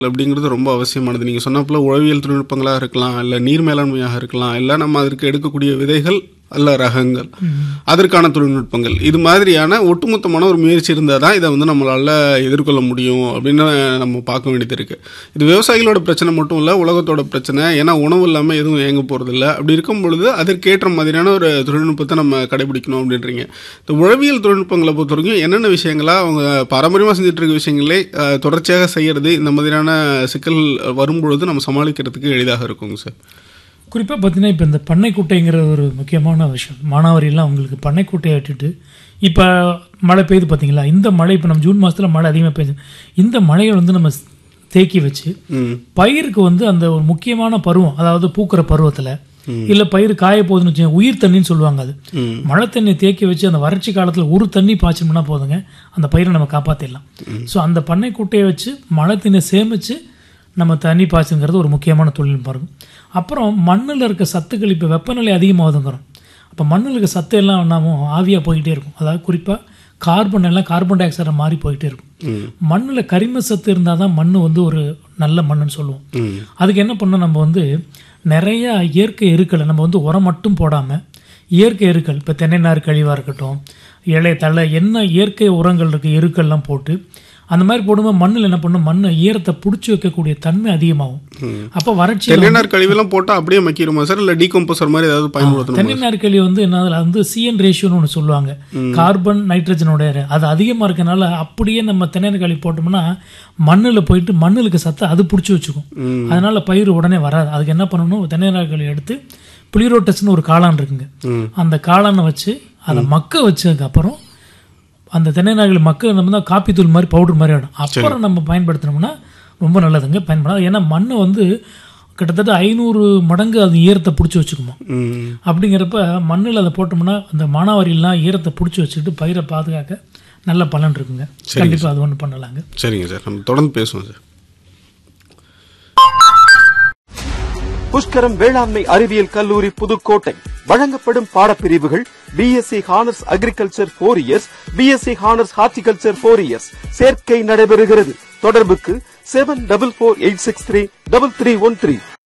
அப்படிங்கிறது ரொம்ப அவசியமானது நீங்கள் சொன்னப்போல உழவியல் தொழில்நுட்பங்களாக இருக்கலாம் இல்லை நீர் மேலாண்மையாக இருக்கலாம் இல்லை நம்ம அதற்கு எடுக்கக்கூடிய விதைகள் அல்ல ரகங்கள் அதற்கான தொழில்நுட்பங்கள் இது மாதிரியான ஒட்டுமொத்தமான ஒரு முயற்சி இருந்தால் தான் இதை வந்து நம்மளால் எதிர்கொள்ள முடியும் அப்படின்னு நம்ம பார்க்க வேண்டியது இருக்குது இது விவசாயிகளோட பிரச்சனை மட்டும் இல்லை உலகத்தோட பிரச்சனை ஏன்னா உணவு இல்லாமல் எதுவும் இயங்க போகிறதில்ல அப்படி இருக்கும் பொழுது அதற்கேற்ற மாதிரியான ஒரு தொழில்நுட்பத்தை நம்ம கடைபிடிக்கணும் அப்படின்றீங்க இந்த உழவியல் தொழில்நுட்பங்களை பொறுத்த வரைக்கும் என்னென்ன விஷயங்களா அவங்க பாரம்பரியமாக செஞ்சுட்டு இருக்க விஷயங்களே அஹ், தொடர்ச்சியாக செய்கிறது இந்த மாதிரியான சிக்கல் வரும்பொழுது நம்ம சமாளிக்கிறதுக்கு எளிதாக இருக்குங்க சார் குறிப்பாக பார்த்தீங்கன்னா இப்போ இந்த பண்ணைக்குட்டைங்கிற ஒரு முக்கியமான விஷயம் மானாவாரியெல்லாம் அவங்களுக்கு பண்ணைக்குட்டையை விட்டுட்டு இப்போ மழை பெய்யுது பார்த்தீங்களா இந்த மழை இப்போ நம்ம ஜூன் மாதத்தில் மழை அதிகமாக பெய்யுது இந்த மழையை வந்து நம்ம தேக்கி வச்சு ம் பயிருக்கு வந்து அந்த ஒரு முக்கியமான பருவம் அதாவது பூக்கிற பருவத்தில் இல்லை பயிர் காய போகுதுன்னு வச்சுக்கோங்க உயிர் தண்ணின்னு சொல்லுவாங்க அது ம். மழை தண்ணி தேக்கி வச்சு அந்த வறட்சி காலத்தில் ஒரு தண்ணி பாய்ச்சோம்னா போதுங்க அந்த பயிரை நம்ம காப்பாற்றிடலாம் ஸோ அந்த பண்ணைக்குட்டையை வச்சு மழை தண்ணியை சேமித்து நம்ம தண்ணி பாய்ச்சுங்கிறது ஒரு முக்கியமான தொழில்நுட்பம் இருக்கும் அப்புறம் மண்ணில் இருக்க சத்துக்கள் இப்போ வெப்பநிலை அதிகமாகுதுங்கிறோம் அப்போ மண்ணில் இருக்க சத்து எல்லாம் நாம ஆவியாக போயிட்டே இருக்கும் அதாவது குறிப்பாக கார்பன் எல்லாம் கார்பன் டை ஆக்சைடை மாறி போயிட்டே இருக்கும் மண்ணில் கரிம சத்து இருந்தால் தான் மண் வந்து ஒரு நல்ல மண்ணுன்னு சொல்லுவோம் ம் அதுக்கு என்ன பண்ணோம் நம்ம வந்து நிறைய இயற்கை எருக்களை நம்ம வந்து உரம் மட்டும் போடாமல் இயற்கை எருக்கள் இப்போ தென்னை நார் கழிவாக இருக்கட்டும் இலை தழை என்ன இயற்கை உரங்கள் இருக்குது எருக்கள்லாம் போட்டு அந்த மாதிரி போடும்போது மண்ணில் என்ன பண்ணும் மண்ணை ஈரத்தை பிடிச்சி வைக்கக்கூடிய தன்மை அதிகமாகும் அப்போ வறட்சி தென்னைநார் கழிவெல்லாம் போட்டால் அப்படியே மக்கிருமா சார் இல்லை டீகம்போசர் மாதிரி ஏதாவது பயன்படுத்தணும் தென்னை நார்க்கழி வந்து என்ன அதுல வந்து சிஎன் ரேஷியோன்னு ஒன்று சொல்லுவாங்க கார்பன் நைட்ரஜனோட அது அதிகமாக இருக்கனால அப்படியே நம்ம தென்னை நார்க்கழி போட்டோம்னா மண்ணில் போயிட்டு மண்ணுக்கு சத்தை அது பிடிச்சி வச்சுக்கும் அதனால பயிர் உடனே வராது அதுக்கு என்ன பண்ணணும் தென்னை நார்க்கழி எடுத்து புளிரோட்டஸ்னு ஒரு காளான் இருக்குங்க அந்த காளானை வச்சு அதை மக்க வச்சதுக்கப்புறம் அந்த தென்னை நார்கள் மக்க நம்ம தான் காப்பி தூள் மாதிரி பவுடர் மாதிரி ஆகிடும் அப்புறம் நம்ம பயன்படுத்தினோம்னா ரொம்ப நல்லதுங்க பயன்படாது ஏன்னா மண்ணை வந்து கிட்டத்தட்ட ஐநூறு மடங்கு அது ஈரத்தை பிடிச்சி வச்சுக்குமா ம் அப்படிங்கிறப்ப மண்ணில் அதை போட்டோம்னா அந்த மானாவாரியெல்லாம் ஈரத்தை பிடிச்சி வச்சுட்டு பயிரை பாதுகாக்க நல்ல பலன் இருக்குங்க கண்டிப்பாக அது ஒன்று பண்ணலாங்க சரிங்க சார் நம்ம தொடர்ந்து பேசுவோம் சார் புஷ்கரம் வேளாண்மை அறிவியல் கல்லூரி புதுக்கோட்டை வழங்கப்படும் பாடப்பிரிவுகள் BSc honours agriculture four years BSc honours horticulture four years சேர்க்கை நடைபெறுகிறது தொடர்புக்கு seven double four eight six three double three one three